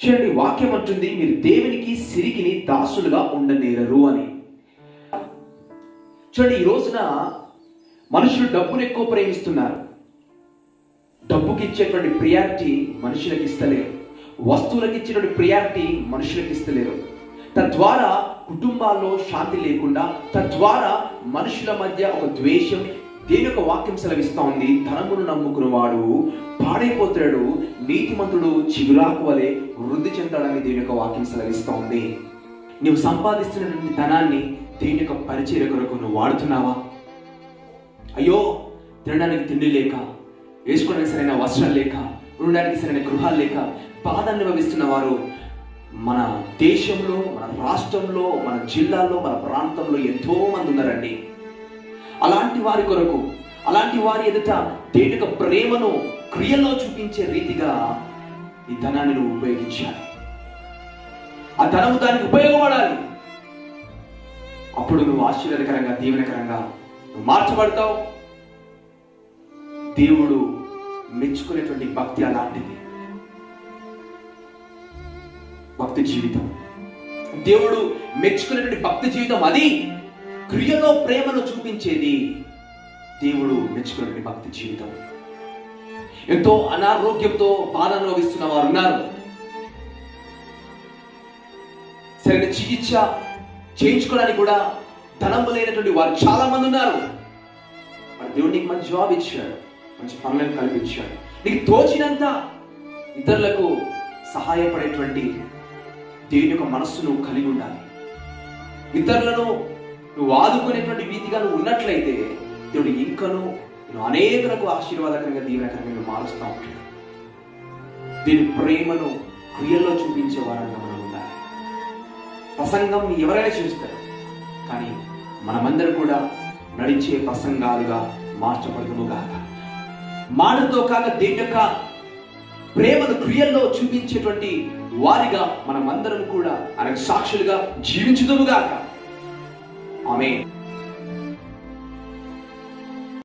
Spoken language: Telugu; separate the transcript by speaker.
Speaker 1: చూడండి వాక్యం అంటుంది మీరు దేవునికి సిరికిని దాసులుగా ఉండనేరరు అని చూడండి ఈ రోజున మనుషులు డబ్బును ఎక్కువ ప్రేమిస్తున్నారు డబ్బుకి ఇచ్చేటువంటి ప్రియారిటీ మనుషులకు ఇస్తలేరు వస్తువులకు ఇచ్చేటువంటి ప్రియారిటీ మనుషులకు ఇస్తలేరు తద్వారా కుటుంబాల్లో శాంతి లేకుండా తద్వారా మనుషుల మధ్య ఒక ద్వేషం దేని యొక్క వాక్యం సెలవిస్తా ఉంది ధనమును నమ్ముకున్న వాడు పాడైపోతాడు నీతిమంతుడు చిగురాకు వలె వృద్ధి చెందాడని దేని యొక్క వాక్యం సెలవిస్తా ఉంది నువ్వు సంపాదిస్తున్నటువంటి ధనాన్ని దేని యొక్క పరిచయ కొరకు నువ్వు వాడుతున్నావా అయ్యో తినడానికి తిండి లేక వేసుకోవడానికి సరైన వస్త్రం లేక ఉండడానికి సరైన గృహాలు లేక బాధ అనుభవిస్తున్న వారు మన దేశంలో మన రాష్ట్రంలో మన జిల్లాలో మన ప్రాంతంలో ఎంతో మంది ఉన్నారండి అలాంటి వారి కొరకు అలాంటి వారి ఎదుట దేని యొక్క ప్రేమను క్రియల్లో చూపించే రీతిగా ఈ ధనాన్ని నువ్వు ఉపయోగించాలి ఆ ధనము దానికి ఉపయోగపడాలి అప్పుడు నువ్వు ఆశ్చర్యకరంగా దీవెనకరంగా నువ్వు మార్చబడతావు దేవుడు మెచ్చుకునేటువంటి భక్తి అలాంటిది భక్తి జీవితం దేవుడు మెచ్చుకునేటువంటి భక్తి జీవితం అది క్రియలో ప్రేమను చూపించేది దేవుడు మెచ్చుకునేటువంటి భక్తి జీవితం ఎంతో అనారోగ్యంతో బాధ అనుభవిస్తున్న వారు ఉన్నారు సరైన చికిత్స చేయించుకోవడానికి కూడా ధనము లేనటువంటి వారు చాలా మంది ఉన్నారు మరి దేవుడు నీకు మంచి జాబ్ ఇచ్చాడు మంచి పనులను కల్పించాడు నీకు తోచినంత ఇతరులకు సహాయపడేటువంటి దేవుని యొక్క మనస్సు నువ్వు కలిగి ఉండాలి ఇతరులను నువ్వు ఆదుకునేటువంటి రీతిగా నువ్వు ఉన్నట్లయితే దేవుడు ఇంకను నువ్వు అనేకులకు ఆశీర్వాదకరంగా దీవెనకరంగా నువ్వు మారుస్తూ ఉంటాడు దీని ప్రేమను క్రియల్లో చూపించే వారంగా మనం ఉండాలి ప్రసంగం ఎవరైనా చేస్తారు కానీ మనమందరం కూడా నడిచే ప్రసంగాలుగా మార్చబడుతును గాక మాటతో కాక దేని యొక్క ప్రేమను క్రియల్లో చూపించేటువంటి వారిగా మనమందరం కూడా ఆయనకు సాక్షులుగా జీవించుదుము గాక ఆమె